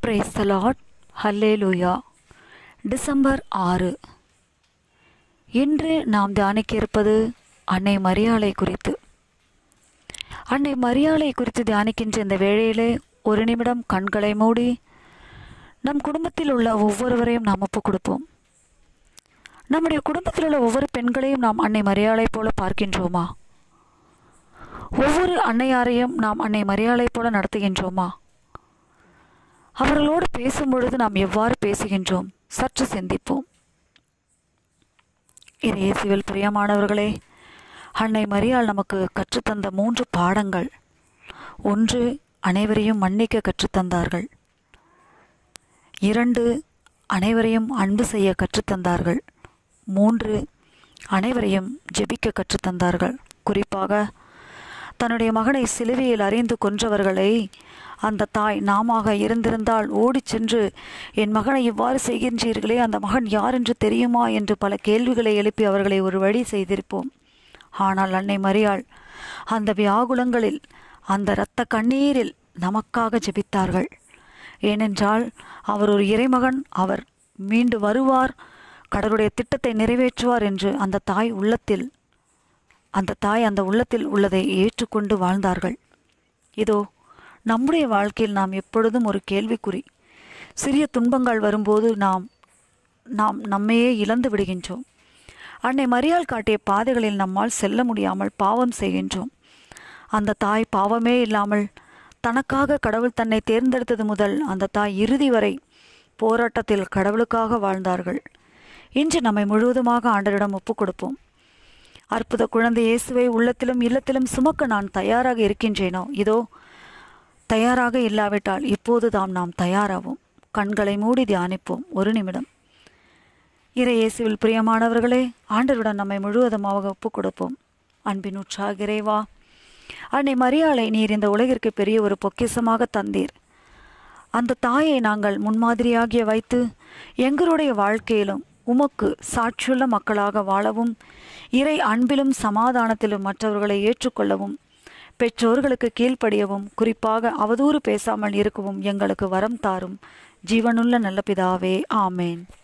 price the Lord hallelujah December ஆறு இன்று நாம் தியானிக்க இருப்பது அன்னை மரியாளை குறித்து அன்னை மரியாளை குறித்து தியானிக்கின்ற இந்த வேளையிலே ஒரு நிமிடம் கண்களை மூடி நம் குடும்பத்தில் உள்ள ஒவ்வொருவரையும் நாம் ஒப்புக் கொடுப்போம் நம்முடைய குடும்பத்தில் உள்ள ஒவ்வொரு பெண்களையும் நாம் அன்னை மரியாளை போல பார்க்கின்றோமா ஒவ்வொரு அன்னையாரையும் நாம் அன்னை மரியாளை போல நடத்துகின்றோமா அவர்களோடு பேசும் பொழுது நாம் எவ்வாறு பேசுகின்றோம் சற்று சிந்திப்போம் இது இயேசுவில் பிரியமானவர்களே அன்னை மரியாள் நமக்கு கற்றுத்தந்த மூன்று பாடங்கள் ஒன்று அனைவரையும் மன்னிக்க கற்றுத்தந்தார்கள் இரண்டு அனைவரையும் அன்பு செய்ய கற்றுத்தந்தார்கள் மூன்று அனைவரையும் ஜெபிக்க கற்றுத்தந்தார்கள் குறிப்பாக தன்னுடைய மகனை சிலுவையில் அறிந்து கொன்றவர்களை அந்த தாய் நாமாக இருந்திருந்தால் ஓடிச் சென்று என் மகனை இவ்வாறு செய்கின்றீர்களே அந்த மகன் யார் என்று தெரியுமா என்று பல கேள்விகளை எழுப்பி அவர்களை ஒரு வழி செய்திருப்போம் ஆனால் அன்னை மரியாள் அந்த வியாகுலங்களில் அந்த இரத்த கண்ணீரில் நமக்காக ஜெபித்தார்கள் ஏனென்றால் அவர் ஒரு இறைமகன் அவர் மீண்டு வருவார் கடவுளுடைய திட்டத்தை நிறைவேற்றுவார் என்று அந்த தாய் உள்ளத்தில் அந்த தாய் அந்த உள்ளத்தில் உள்ளதை ஏற்றுக்கொண்டு வாழ்ந்தார்கள் இதோ நம்முடைய வாழ்க்கையில் நாம் எப்பொழுதும் ஒரு கேள்விக்குறி சிறிய துன்பங்கள் வரும்போது நாம் நாம் நம்மையே இழந்து விடுகின்றோம் அன்னை மரியாள் காட்டிய பாதைகளில் நம்மால் செல்ல முடியாமல் பாவம் செய்கின்றோம் அந்த தாய் பாவமே இல்லாமல் தனக்காக கடவுள் தன்னை தேர்ந்தெடுத்தது முதல் அந்த தாய் இறுதி வரை போராட்டத்தில் கடவுளுக்காக வாழ்ந்தார்கள் இன்று நம்மை முழுவதுமாக ஆண்டரிடம் ஒப்புக் கொடுப்போம் அற்புத குழந்தை இயேசுவை உள்ளத்திலும் இல்லத்திலும் சுமக்க நான் தயாராக இருக்கின்றேனோ இதோ தயாராக இல்லாவிட்டால் இப்போது தாம் நாம் தயாராவோம் கண்களை மூடி தியானிப்போம் ஒரு நிமிடம் இறை இயேசுவில் பிரியமானவர்களே ஆண்டருடன் நம்மை முழுவதுமாக ஒப்புக் கொடுப்போம் அன்பின் உற்சாக இறைவா அன்னை மரியாளை நீர் இந்த உலகிற்கு பெரிய ஒரு பொக்கிசமாக தந்தீர் அந்த தாயை நாங்கள் முன்மாதிரியாகிய வைத்து எங்களுடைய வாழ்க்கையிலும் உமக்கு சாட்சியுள்ள மக்களாக வாழவும் இறை அன்பிலும் சமாதானத்திலும் மற்றவர்களை ஏற்றுக்கொள்ளவும் பெற்றோர்களுக்கு கீழ்ப்படியவும் குறிப்பாக அவதூறு பேசாமல் இருக்கவும் எங்களுக்கு வரம் தாரும் ஜீவனுள்ள நல்ல பிதாவே ஆமேன்